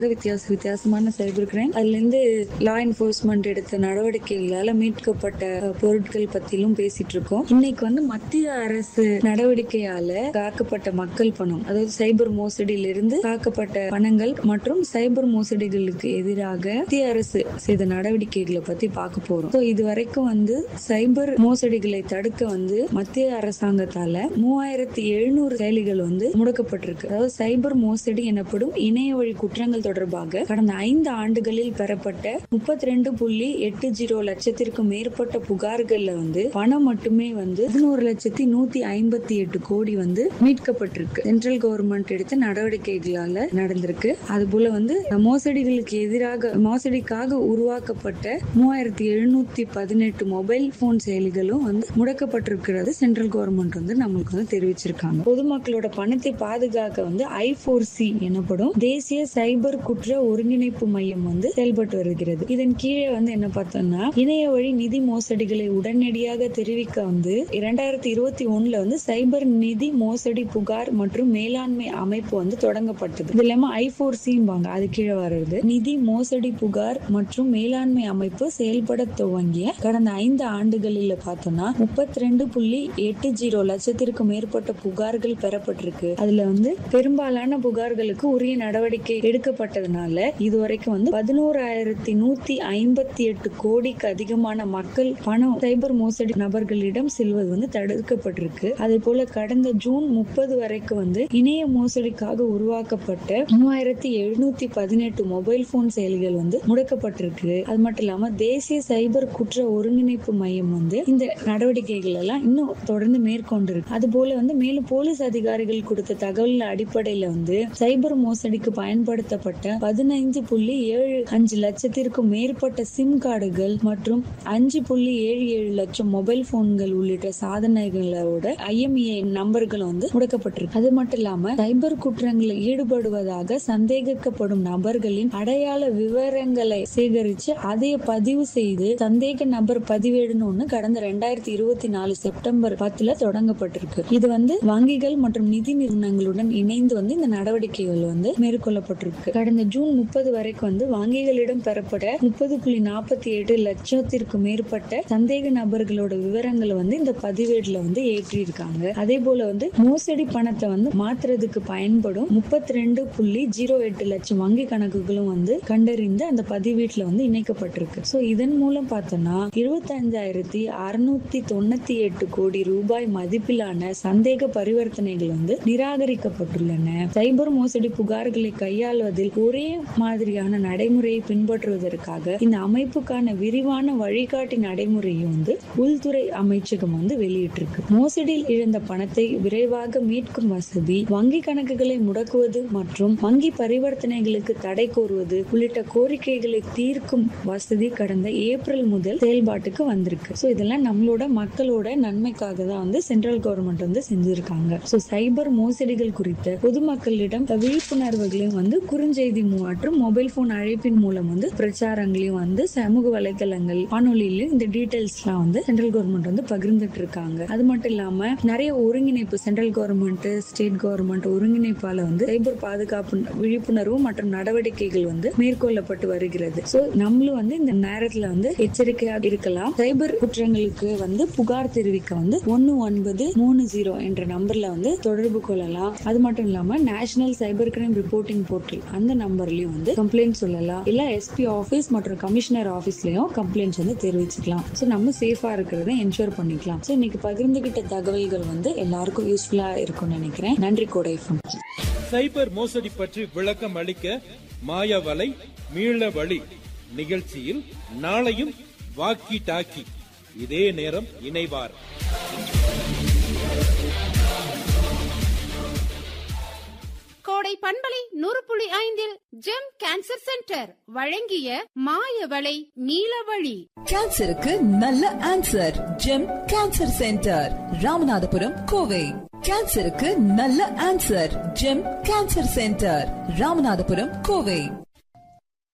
வித்தியாச வித்தியாசமான cyber crime அதுல இருந்து லா என்போர்ஸ்மெண்ட் எடுத்த நடவடிக்கைகளால மீட்கப்பட்ட அஹ், பொருட்கள் பத்திலும் பேசிட்டு இருக்கோம் இன்னைக்கு வந்து மத்திய அரசு நடவடிக்கையால காக்கப்பட்ட மக்கள் பணம் அதாவது சைபர் மோசடியில இருந்து காக்கப்பட்ட பணங்கள் மற்றும் சைபர் மோசடிகளுக்கு எதிராக மத்திய அரசு செய்த நடவடிக்கைகளை பத்தி பார்க்க போறோம் So, இது வரைக்கும் வந்து சைபர் மோசடிகளை தடுக்க வந்து மத்திய அரசாங்கத்தால மூவாயிரத்தி எழுநூறு செயலிகள் வந்து முடக்கப்பட்டிருக்கு அதாவது சைபர் மோசடி எனப்படும் இணைய வழி குற்றங்கள் தொடர்பாக கடந்த ஐந்து ஆண்டுகளில் பெறப்பட்ட முப்பத்தி ரெண்டு புள்ளி எட்டு ஜீரோ லட்சத்திற்கும் மேற்பட்ட புகார்கள்ல வந்து பணம் மட்டுமே வந்து பதினோரு லட்சத்தி நூத்தி ஐம்பத்தி எட்டு கோடி வந்து மீட்கப்பட்டிருக்கு சென்ட்ரல் கவர்மெண்ட் எடுத்த நடவடிக்கைகளால நடந்திருக்கு அது போல வந்து மோசடிகளுக்கு எதிராக மோசடிக்காக உருவாக்கப்பட்ட மூவாயிரத்தி எழுநூத்தி பதினெட்டு மொபைல் போன் செயலிகளும் வந்து முடக்கப்பட்டிருக்கிறது சென்ட்ரல் கவர்மெண்ட் வந்து நம்மளுக்கு வந்து தெரிவிச்சிருக்காங்க பொதுமக்களோட பணத்தை பாதுகாக்க வந்து ஐ ஃபோர் சி எனப்படும் தேசிய சைபர் குற்ற ஒருங்கிணைப்பு மையம் வந்து செயல்பட்டு வருகிறது இதன் கீழே வந்து என்ன பார்த்தோம்னா இணைய வழி நிதி மோசடிகளை உடனடியாக தெரிவிக்க வந்து இரண்டாயிரத்தி இருபத்தி ஒண்ணுல வந்து சைபர் நிதி மோசடி புகார் மற்றும் மேலாண்மை அமைப்பு வந்து தொடங்கப்பட்டது இது இல்லாம ஐ ஃபோர் சிம்பாங்க அது கீழே வர்றது நிதி மோசடி புகார் மற்றும் மேலாண்மை அமைப்பு செயல்பட துவங்கிய கடந்த ஐந்து ஆண்டுகளில் பார்த்தோம்னா முப்பத்தி ரெண்டு புள்ளி எட்டு ஜீரோ லட்சத்திற்கும் மேற்பட்ட புகார்கள் பெறப்பட்டிருக்கு அதுல வந்து பெரும்பாலான புகார்களுக்கு உரிய நடவடிக்கை எடுக்கப்பட்டதுனால இதுவரைக்கும் வந்து பதினோராயிரத்தி நூத்தி ஐம்பத்தி எட்டு கோடிக்கு அதிகமான மக்கள் பணம் சைபர் மோசடி நபர்களிடம் செல்வது வந்து தடுக்கப்பட்டிருக்கு அதே போல கடந்த ஜூன் முப்பது வரைக்கும் வந்து இணைய மோசடிக்காக உருவாக்கப்பட்ட மூவாயிரத்தி எழுநூத்தி பதினெட்டு மொபைல் போன் செயலிகள் வந்து முடக்கப்பட்டிருக்கு அது மட்டும் இல்லாம தேசிய சைபர் குற்ற ஒருங்கிணைப்பு மையம் வந்து இந்த நடவடிக்கைகள் எல்லாம் இன்னும் தொடர்ந்து மேற்கொண்டிருக்கு அது போல வந்து மேலும் போலீஸ் அதிகாரிகள் கொடுத்த தகவல் அடிப்படையில வந்து சைபர் மோசடிக்கு பயன்படுத்தப்பட்ட பதினைந்து புள்ளி ஏழு அஞ்சு லட்சத்திற்கும் மேற்பட்ட சிம் கார்டுகள் மற்றும் அஞ்சு புள்ளி ஏழு ஏழு லட்சம் மொபைல் போன்கள் உள்ளிட்ட சாதனைகளோட ஐஎம்இஐ நம்பர்கள் வந்து முடக்கப்பட்டிருக்கு அது மட்டும் இல்லாம சைபர் குற்றங்களில் ஈடுபடுவதாக சந்தேகிக்கப்படும் நபர்களின் அடையாள விவரங்களை சேகரிச்சு அதை பதிவு செய்து சந்தேக நபர் பதிவேடுன்னு ஒண்ணு கடந்த ரெண்டாயிரத்தி இருபத்தி நாலு செப்டம்பர் பத்துல தொடங்கப்பட்டிருக்கு இது வந்து வங்கிகள் மற்றும் நிதி நிறுவனங்களுடன் இணைந்து வந்து இந்த நடவடிக்கைகள் வந்து மேற்கொள்ளப்பட்டிருக்கு கடந்த ஜூன் முப்பது வரைக்கும் வந்து வங்கிகளிடம் பெறப்பட்ட முப்பது புள்ளி நாற்பத்தி எட்டு லட்சத்திற்கு மேற்பட்ட சந்தேக நபர்களோட விவரங்களை வந்து இந்த பதிவேடுல வந்து ஏற்றி இருக்காங்க அதே போல வந்து மோசடி பணத்தை வந்து மாத்துறதுக்கு பயன்படும் முப்பத்தி ரெண்டு புள்ளி ஜீரோ எட்டு லட்சம் வங்கி கணக்குகளும் வந்து கண்டறிந்து அந்த பதிவேட்டுல வந்து இணைக்கப்பட்டிருக்கு சோ இதன் மூலம் பார்த்தோம்னா இருபத்தஞ்சாயிரத்தி அறுநூத்தி தொண்ணூத்தி எட்டு கோடி ரூபாய் மதிப்பிலான சந்தேக பரிவர்த்தனைகள் வந்து நிராகரிக்கப்பட்டுள்ளன சைபர் மோசடி புகார்களை கையாள்வதில் ஒரே மாதிரியான நடைமுறையை பின்பற்றுவதற்காக இந்த அமைப்புக்கான விரிவான வழிகாட்டி நடைமுறையும் வந்து உள்துறை அமைச்சகம் வந்து வெளியிட்டிருக்கு மோசடியில் இழந்த பணத்தை விரைவாக மீட்கும் வசதி வங்கி கணக்குகளை முடக்குவது மற்றும் வங்கி பரிவர்த்தனைகளுக்கு தடை கோருவது உள்ளிட்ட கோரிக்கைகளை தீர்க்கும் வசதி கடந்த ஏப்ரல் முதல் செயல்பாட்டுக்கு வந்திருக்கு சோ இதெல்லாம் நம்மளோட மக்களோட நன்மைக்காக தான் வந்து சென்ட்ரல் கவர்மெண்ட் வந்து செஞ்சிருக்காங்க சோ சைபர் மோசடிகள் குறித்த பொதுமக்களிடம் விழிப்புணர்வுகளையும் வந்து குறுஞ்செய்தி மற்றும் மொபைல் போன் அழைப்பின் மூலம் வந்து பிரச்சாரங்களையும் வந்து சமூக வலைதளங்கள் வானொலியிலும் இந்த டீடைல்ஸ் எல்லாம் வந்து சென்ட்ரல் கவர்மெண்ட் வந்து பகிர்ந்துட்டு இருக்காங்க அது மட்டும் இல்லாம நிறைய ஒருங்கிணைப்பு சென்ட்ரல் கவர்மெண்ட் ஸ்டேட் கவர்மெண்ட் ஒருங்கிணைப்பால வந்து சைபர் பாதுகாப்பு விழிப்புணர்வு மற்றும் நடவடிக்கைகள் வந்து மேற்கொள்ளப்பட்டு வருகிறது சோ நம்மளும் வந்து இந்த நேரத்துல வந்து எச்சரிக்கையாக இருக்கலாம் சைபர் குற்றங்களுக்கு வந்து புகார் தெரிவிக்க வந்து ஒன்னு ஒன்பது மூணு ஜீரோ என்ற நம்பர்ல வந்து தொடர்பு கொள்ளலாம் அது மட்டும் இல்லாம national cyber crime reporting portal அந்த நம்பர்லயும் வந்து கம்ப்ளைண்ட் சொல்லலாம் இல்ல எஸ்பி ஆபீஸ் மற்றும் கமிஷனர் ஆபீஸ்லயும் கம்ப்ளைண்ட்ஸ் வந்து தெரிவிச்சுக்கலாம் சோ நம்ம சேஃபா இருக்கிறத என்ஷூர் பண்ணிக்கலாம் சோ இன்னைக்கு பகிர்ந்துகிட்ட தகவல்கள் வந்து எல்லாருக்கும் யூஸ்ஃபுல்லா இருக்கும்னு நினைக்கிறேன் நன்றி கோடைஃபம் சைபர் மோசடி பற்றி விளக்கம் அளிக்க மாயவலை மீள வழி நிகழ்ச்சியில் நாளையும் வாக்கி டாக்கி இதே நேரம் இணைவார் கோடை பண்பலை நூறு புள்ளி ஐந்தில் ஜெம் கேன்சர் சென்டர் வழங்கிய மாயவளை நீலவழி கேன்சருக்கு நல்ல answer GEM cancer centre Ramanathapuram Kovai கேன்சருக்கு நல்ல answer GEM cancer centre Ramanathapuram Kovai